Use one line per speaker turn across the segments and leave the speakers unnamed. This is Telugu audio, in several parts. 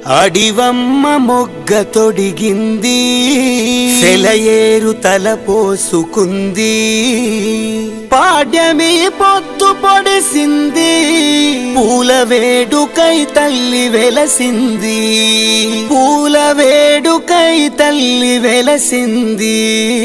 అడివమ్మ మొగ్గ తొడిగింది సెలయేరు తల పోసుకుంది పాడ్యమి పొద్దు పొడిసింది పూల వేడుకై తల్లి వెలసింది పూల వేడుకై తల్లి వెలసింది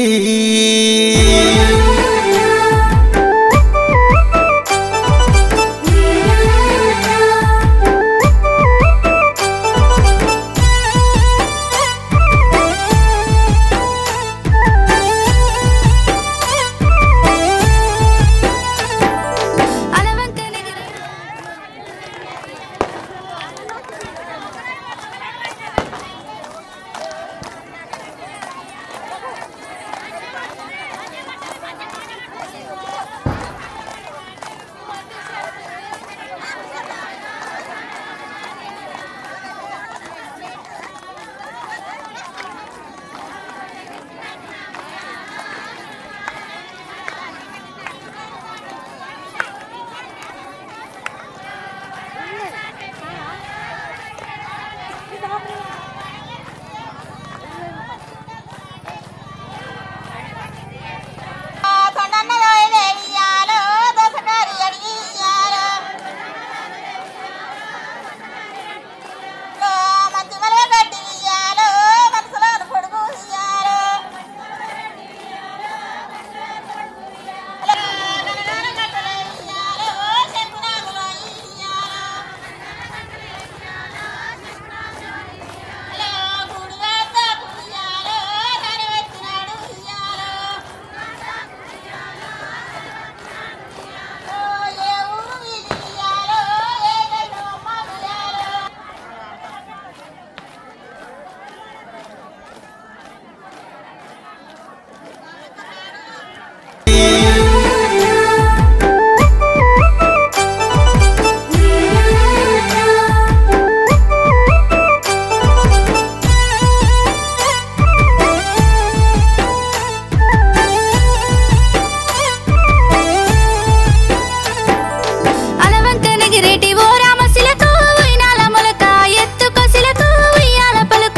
అలవంకనగిరేటి ఓ రామశిలకు ఉయ్యాల మొలక ఎత్తుకొసిలకు ఉయ్యాల పలుక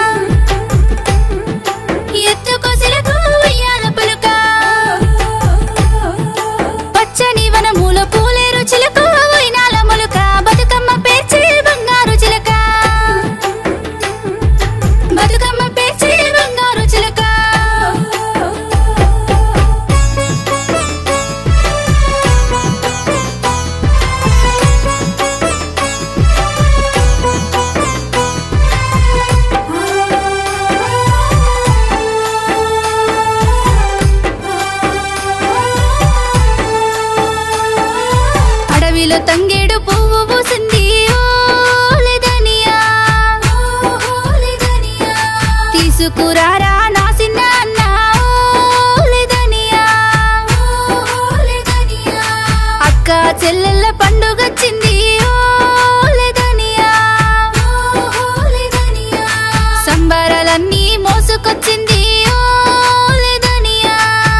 ఎత్తుకొసిలకు ఉయ్యాల పలుక పచ్చని వనమూల పూలే రుచులకు ఉయ్యాల మొలక బతుకమ్మ పేర్చి బంగారు చిలక బతుకమ్మ పేర్చి బంగారు చిలక అడవిలో తంగేడు పువ్వు పూసింది ఓలెదనియా తీసుకురారా నా సిన్న అన్న ఓలెదనియా అక్క చెల్లెళ్ళ పండుగొచ్చింది ఓలెదనియా సంబరాలన్నీ మోసుకొచ్చింది ఓలెదనియా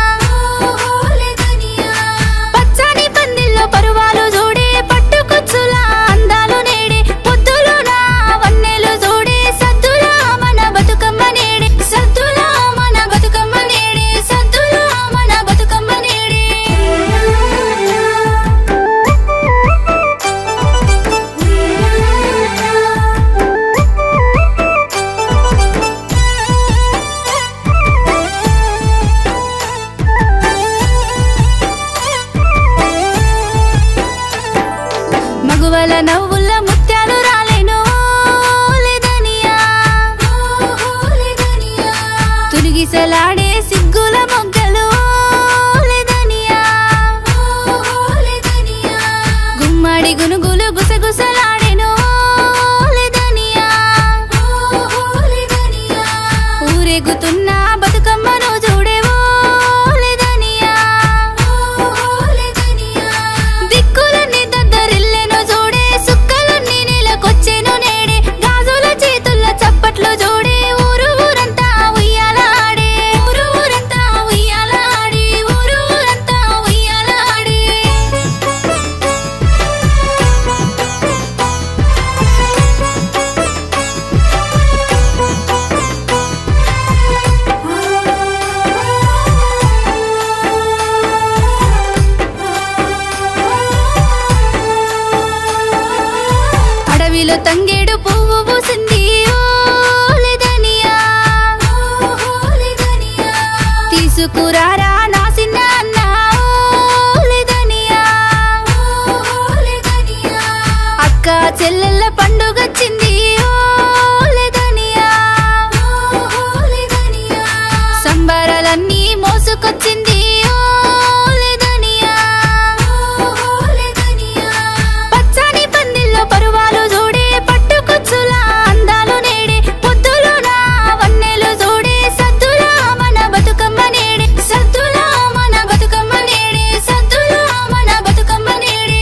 పచ్చని పందిల్లో పరువాలు చూడే పట్టుకొచ్చుల అందాలు నేడే పొద్దులోన వన్నెలు చూడే సద్దులా మన బతుకమ్మ నేడే సద్దులా మన బతుకమ్మ నేడే సద్దులా మన బతుకమ్మ నేడే మగువల నవ్వుల ముత్యాలు రాలేను లేదనియా తులిగిసలాడే సిగ్గుల మొగ్గలు లేదనియా గుమ్మడి గునుగులు గుసగుసలాడెను లేదనియా ఊరేగుతున్న బతుకమ్మను చూడేవో లేదనియా దిక్కులన్నీ దద్దరిల్లెను చూడే సుక్క తంగేడు పువ్వు పూసింది ఓలెదనియా తీసుకురారా నా సిన్న అన్న ఓలెదనియా అక్క చెల్లెళ్ళ పండుగొచ్చింది ఓలెదనియా సంబరాలన్నీ మోసుకొచ్చింది ఓలెదనియా పచ్చని పందిల్లో పరువాలు చూడే పట్టుకొచ్చులా అందాలు నేడే పొద్దులోన వన్నెలు చూడే సద్దులా మన బతుకమ్మ నేడే సద్దులా మన బతుకమ్మ నేడే సద్దులా మన బతుకమ్మ నేడే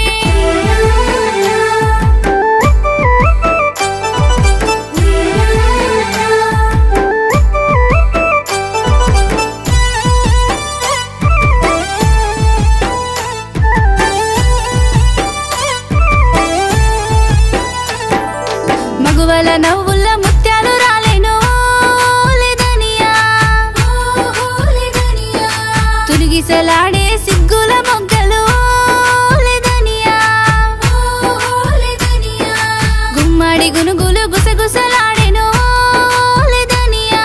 మగువల నవ్వుల ముత్యాలు రాలేను ఓలెదనియా. తునిగిసలాడే సిగ్గుల మొగ్గలు ఓలెదనియా. గుమ్మడి గునుగులు గుసగుసలాడెను ఓలెదనియా.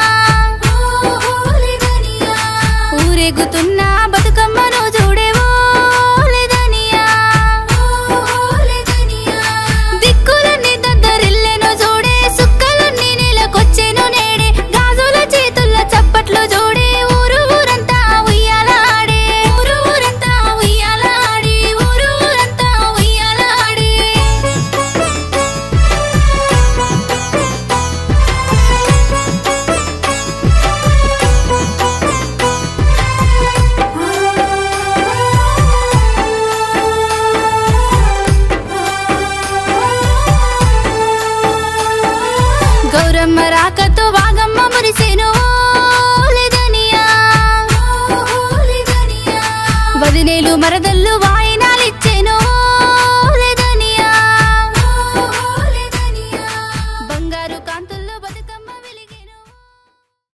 ఊరేగుతున్న బతుకమ్మను చూడే ఓలెదనియా. దిక్కులన్నీ దద్దరిల్లెను చూడే సుక్కలన్నీ నీలకొచ్చెను నేడే గాజుల చేతుల్ల చప్పట్లు చూడే ఊరు ఊరంతా ఉయ్యాలాడే ఊరు ఊరంతా ఉయ్యాలాడి ఊరు ఊరంతా ఉయ్యాలాడి గౌరమ్మ రాకతో వాగమ్మ మురిసెను ఓలెదనియా. వదినేలు మరదళ్ళు వాయినాలిచ్చెను